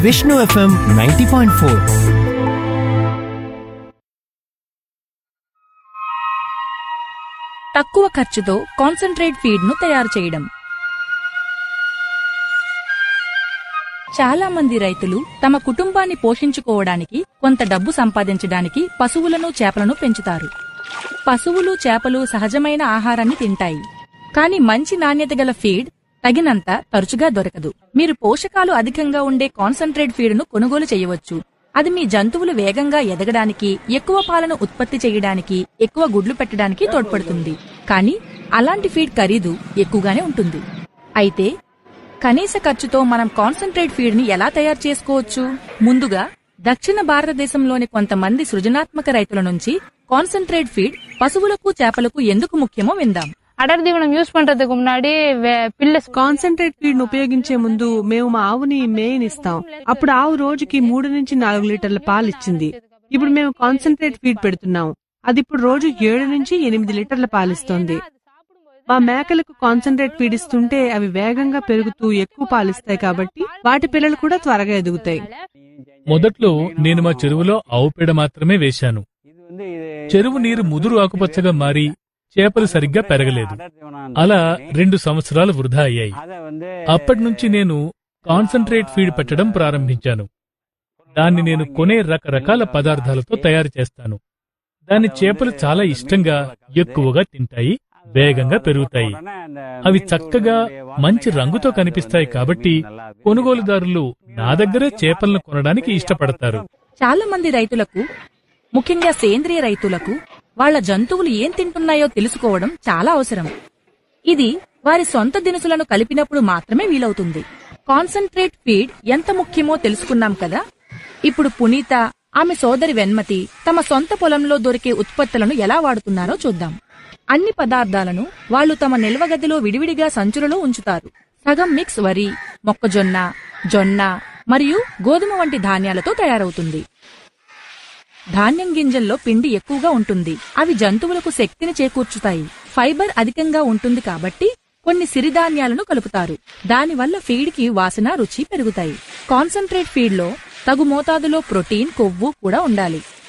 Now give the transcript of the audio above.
Vishnu FM ninety point four తక్కువ ఖర్చుతో concentrate feed ను తయారు చేయడం చాలా మంది రైతులు తమ కుటుంబాన్ని పోషించుకోవడానికి కొంత డబ్బు సంపాదించడానికి పశువులను చేపలను పెంచుతారు పశువులు చేపలు సహజమైన ఆహారాన్ని తింటాయి కానీ మంచి నాణ్యత గల ఫీడ్ తగినంత తరచుగా దొరకదు మీరు పోషకాలు అధికంగా ఉండే కాన్సంట్రేట్ ఫీడ్ ను కొనుగోలు చేయవచ్చు అది మీ జంతువులు వేగంగా ఎదగడానికి ఎక్కువ పాలను ఉత్పత్తి చేయడానికి ఎక్కువ గుడ్లు పెట్టడానికి తోడ్పడుతుంది కానీ అలాంటి ఫీడ్ ఖరీదు ఎక్కువగానే ఉంటుంది అయితే కనీస ఖర్చుతో మనం కాన్సంట్రేట్ ఫీడ్ ని ఎలా తయారు చేసుకోవచ్చు ముందుగా దక్షిణ భారతదేశంలోని కొంతమంది సృజనాత్మక రైతుల నుంచి కాన్సంట్రేట్ ఫీడ్ పశువులకు చేపలకు ఎందుకు ముఖ్యమో విందాం அடர் தீவனம் யூஸ் பண்றதுக்கு முன்னாடி வே- பில்ல కాన్సన్ట్రేట్ ఫీడ్ ను ఉపయోగించే ముందు మేము మా ఆవుని మేయనిస్తాం అప్పుడు ఆవు రోజుకి మూడు నుంచి నాలుగు లీటర్ల పాలు ఇచ్చింది ఇప్పుడు మేము కాన్సన్ట్రేట్ ఫీడ్ పెడుతున్నాం అది ఇప్పుడు రోజు ఏడు నుంచి ఎనిమిది లీటర్ల పాలిస్తోంది మా మేకలకు కాన్సన్ట్రేట్ ఫీడ్ ఇస్తుంటే అవి వేగంగా పెరుగుతూ ఎక్కువ పాలిస్తాయి కాబట్టి వాటి పిల్లలు కూడా త్వరగా ఎదుగుతాయి మొదట్లో నేను మా చెరువులో ఆవు పేడ మాత్రమే వేశాను చెరువు నీరు ముదురు ఆకుపచ్చగా మారి చేపలు సరిగ్గా పెరగలేదు అలా రెండు సంవత్సరాలు వృధా అయ్యాయి అప్పటి నుంచి నేను కాన్సంట్రేట్ ఫీడ్ పెట్టడం ప్రారంభించాను దాన్ని నేను కొనే రకరకాల పదార్థాలతో తయారు చేస్తాను దాన్ని చేపలు చాలా ఇష్టంగా ఎక్కువగా తింటాయి వేగంగా పెరుగుతాయి అవి చక్కగా మంచి రంగుతో కనిపిస్తాయి కాబట్టి కొనుగోలుదారులు నా దగ్గరే చేపలను కొనడానికి ఇష్టపడతారు చాలా మంది రైతులకు ముఖ్యంగా సేంద్రియ రైతులకు వాళ్ళ జంతువులు ఏం తింటున్నాయో తెలుసుకోవడం చాలా అవసరం ఇది వారి సొంత దినుసులను కలిపినప్పుడు మాత్రమే వీలవుతుంది కాన్సంట్రేట్ ఫీడ్ ఎంత ముఖ్యమో తెలుసుకున్నాం కదా ఇప్పుడు పునీత ఆమె సోదరి వెన్మతి తమ సొంత పొలంలో దొరికే ఉత్పత్తులను ఎలా వాడుతున్నారో చూద్దాం అన్ని పదార్థాలను వాళ్ళు తమ నిల్వగదిలో విడివిడిగా సంచులలో ఉంచుతారు సగం మిక్స్ వరి మొక్కజొన్న జొన్న మరియు గోధుమ వంటి ధాన్యాలతో తయారవుతుంది ధాన్యం గింజల్లో పిండి ఎక్కువగా ఉంటుంది అవి జంతువులకు శక్తిని చేకూర్చుతాయి ఫైబర్ అధికంగా ఉంటుంది కాబట్టి కొన్ని సిరిధాన్యాలను కలుపుతారు దానివల్ల ఫీడ్కి వాసన రుచి పెరుగుతాయి కాన్సంట్రేట్ ఫీడ్లో తగు మోతాదులో ప్రోటీన్ కొవ్వు కూడా ఉండాలి